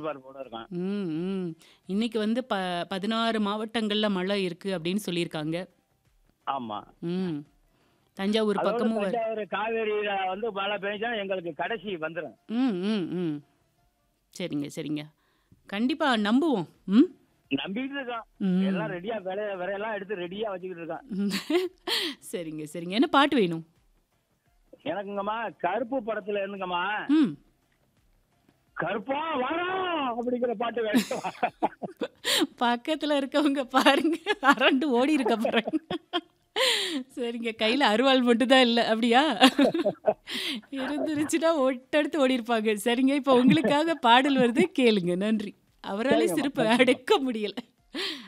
எதிர்பார்ப்போட இருக்கோம். ம், ம். இன்னைக்கு வந்து ப 16 மாவட்டங்கள்ல மழை இருக்கு அப்படின்னு சொல்லியிருக்காங்க. ஆமா. ம். தஞ்சாவூர் அதோட பக்கமும் வரு தஞ்சாவூர் காவேரியில வந்து மழை பெஞ்சா எங்களுக்கு கடைசி வந்துரும். ம், ம், ம். சரிங்க, சரிங்க. கண்டிப்பா நம்புவோம். ம். நம்பிட்டு இருக்கோம். ம். எல்லாம் ரெடியா விளைய விரையெல்லாம் எடுத்து ரெடியா வச்சுக்கிட்டு இருக்கோம். சரிங்க, சரிங்க. என்ன பாட்டு வேணும்? எனக்குங்கம்மா கருப்பு படத்துல இருந்துங்கம்மா ம். கருப்பா வரோம் அப்படிங்கிற பாட்டு வேணும். பக்கத்துல இருக்கவங்க பாருங்க அரண்டு ஓடி இருக்க பாருங்க. சரிங்க. கையில அருவாள் மட்டும் தான் இல்ல. அப்படியா? இருந்துருச்சுன்னா ஒட்டெடுத்து ஓடியிருப்பாங்க. சரிங்க. இப்போ உங்களுக்காக பாடல் வருது கேளுங்க. நன்றி. அவராலே சரிங்கம்மா. சிரிப்ப நன்றிம்மா. அடக்க முடியல.